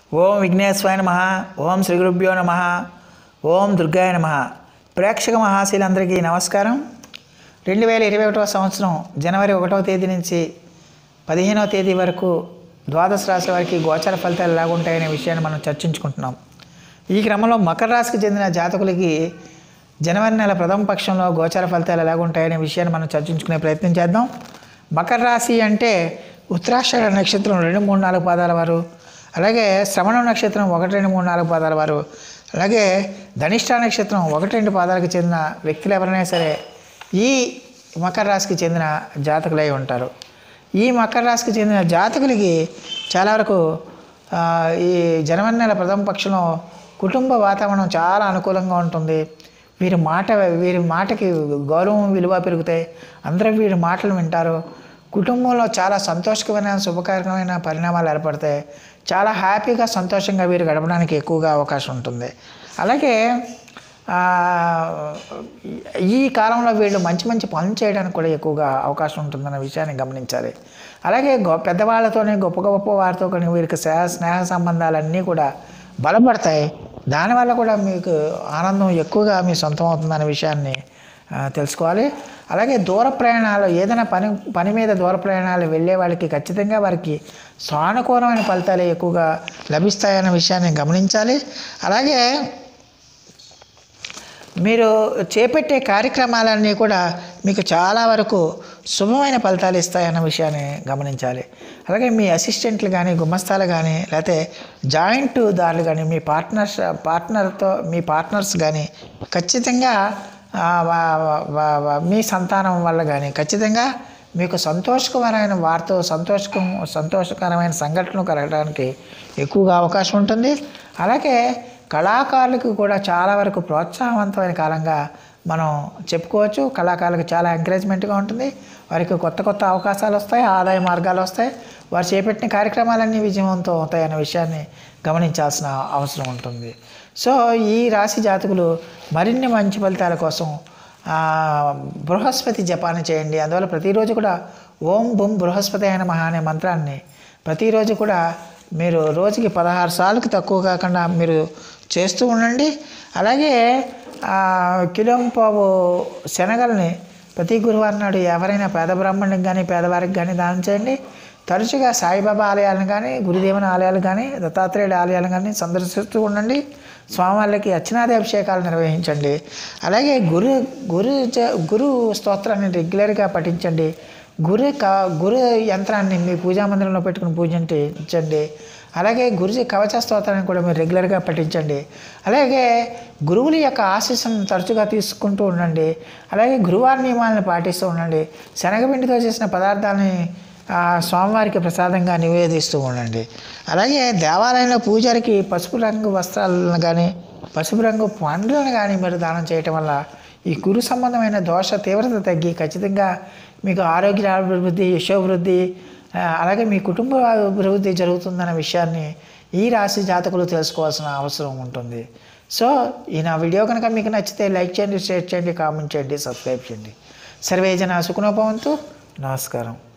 ఓం విఘ్నేశ్వరాయ నమ ఓం శ్రీ గురుభ్యో నమ ఓం దుర్గాయ నమ ప్రేక్షక మహాశీలందరికీ నమస్కారం రెండు వేల ఇరవై ఒకటవ సంవత్సరం జనవరి ఒకటవ తేదీ నుంచి పదిహేనవ తేదీ వరకు ద్వాదశ రాశి వారికి గోచర ఫలితాలు ఎలాగుంటాయనే విషయాన్ని మనం చర్చించుకుంటున్నాం ఈ క్రమంలో మకర రాశికి చెందిన జాతకులకి జనవరి నెల ప్రథమ పక్షంలో గోచర ఫలితాలు ఎలాగుంటాయనే విషయాన్ని మనం చర్చించుకునే ప్రయత్నం చేద్దాం మకర రాశి అంటే ఉత్తరాషాఢ నక్షత్రం రెండు మూడు నాలుగు పాదాల వారు అలాగే శ్రవణ నక్షత్రం ఒకటి రెండు మూడు నాలుగు పాదాల వారు అలాగే ధనిష్ట నక్షత్రం ఒకటి రెండు పాదాలకు చెందిన వ్యక్తులు ఎవరైనా సరే ఈ మకర రాశికి చెందిన జాతకులై ఉంటారు ఈ మకర రాశికి చెందిన జాతకులకి చాలా వరకు ఆ, ఈ జనవరి నెల ప్రథమ పక్షంలో కుటుంబ వాతావరణం చాలా అనుకూలంగా ఉంటుంది వీరి మాట వీరి మాటకి గౌరవం విలువ పెరుగుతాయి అందరూ వీరి మాటలు వింటారు కుటుంబంలో చాలా సంతోషకరమైన శుభకరమైన పరిణామాలు ఏర్పడతాయి చాలా హ్యాపీగా సంతోషంగా వీరు గడపడానికి ఎక్కువగా అవకాశం ఉంటుంది అలాగే ఆ, ఈ కాలంలో వీళ్ళు మంచి మంచి పనులు చేయడానికి కూడా ఎక్కువగా అవకాశం ఉంటుందన్న విషయాన్ని గమనించాలి అలాగే గొ పెద్దవాళ్ళతోనే గొప్ప గొప్ప వారితో కానీ వీరికి స్నేహ స్నేహ సంబంధాలన్నీ కూడా బలపడతాయి దానివల్ల కూడా మీకు ఆనందం ఎక్కువగా మీ సొంతం అవుతుందనే విషయాన్ని ఆ, తెలుసుకోవాలి అలాగే దూర ప్రయాణాలు ఏదైనా పని పని మీద దూర ప్రయాణాలు వెళ్ళే వాళ్ళకి ఖచ్చితంగా వారికి సానుకూలమైన ఫలితాలు ఎక్కువగా లభిస్తాయన్న విషయాన్ని గమనించాలి అలాగే మీరు చేపట్టే కార్యక్రమాలన్నీ కూడా మీకు చాలా వరకు శుభమైన ఫలితాలు ఇస్తాయన్న విషయాన్ని గమనించాలి అలాగే మీ అసిస్టెంట్లు కానీ గుమస్తాలు కానీ లేకపోతే జాయింట్ దారులు కానీ మీ పార్ట్నర్స్ పార్ట్నర్తో మీ పార్ట్నర్స్ కానీ ఖచ్చితంగా ఆ, వా- వా- వా- మీ సంతానం వల్ల కానీ ఖచ్చితంగా మీకు సంతోషకరమైన వార్త సంతోషకం సంతోషకరమైన సంఘటనలు కలగడానికి ఎక్కువగా అవకాశం ఉంటుంది అలాగే కళాకారులకు కూడా చాలా వరకు ప్రోత్సాహవంతమైన కాలంగా మనం చెప్పుకోవచ్చు కళాకారులకు చాలా ఎంకరేజ్మెంట్గా ఉంటుంది వారికి కొత్త కొత్త అవకాశాలు వస్తాయి ఆదాయ మార్గాలు వస్తాయి వారు చేపట్టిన కార్యక్రమాలన్నీ విజయవంతం అవుతాయన్న విషయాన్ని గమనించాల్సిన అవసరం ఉంటుంది సో ఈ రాశి జాతకులు మరిన్ని మంచి ఫలితాల కోసం ఆ, బృహస్పతి జపాన్ని చేయండి అందువల్ల ప్రతిరోజు కూడా ఓం బుం బృహస్పతి అయిన మహా అనే మంత్రాన్ని ప్రతిరోజు కూడా మీరు రోజుకి పదహారు సార్లకు తక్కువ కాకుండా మీరు చేస్తూ ఉండండి అలాగే ఆ, కిలోంపావు శనగల్ని ప్రతి గురువారం నాడు ఎవరైనా పేద బ్రాహ్మణునికి కానీ పేదవారికి కానీ దానం చేయండి తరచుగా సాయిబాబా ఆలయాలను కానీ గురుదేవుని ఆలయాలు కానీ దత్తాత్రేయుల ఆలయాలు కానీ సందర్శిస్తూ ఉండండి స్వామివార్లకి అర్చనాది అభిషేకాలు నిర్వహించండి అలాగే గురు గురు జ- గురు స్తోత్రాన్ని రెగ్యులర్గా పఠించండి గురు క గురు యంత్రాన్ని మీ పూజా మందిరంలో పెట్టుకుని పూజించండి అలాగే గురుజీ కవచ స్తోత్రాన్ని కూడా మీరు రెగ్యులర్గా పఠించండి అలాగే గురువుల యొక్క ఆశీస్సులను తరచుగా తీసుకుంటూ ఉండండి అలాగే గురువారి నియమాలను పాటిస్తూ ఉండండి శనగపిండితో చేసిన పదార్థాలని ఆ, స్వామివారికి ప్రసాదంగా నివేదిస్తూ ఉండండి అలాగే దేవాలయంలో పూజారికి పసుపు రంగు వస్త్రాలను కానీ పసుపు రంగు పండ్లను కానీ మీరు దానం చేయటం వల్ల ఈ గురు సంబంధమైన దోష తీవ్రత తగ్గి ఖచ్చితంగా మీకు ఆరోగ్య అభివృద్ధి యశోభివృద్ధి ఆ, అలాగే మీ కుటుంబ అభివృద్ధి జరుగుతుందన్న విషయాన్ని ఈ రాశి జాతకులు తెలుసుకోవాల్సిన అవసరం ఉంటుంది సో ఈ నా వీడియో కనుక మీకు నచ్చితే లైక్ చేయండి షేర్ చేయండి కామెంట్ చేయండి సబ్స్క్రైబ్ చేయండి సర్వేజన సుఖనోభవంతు నమస్కారం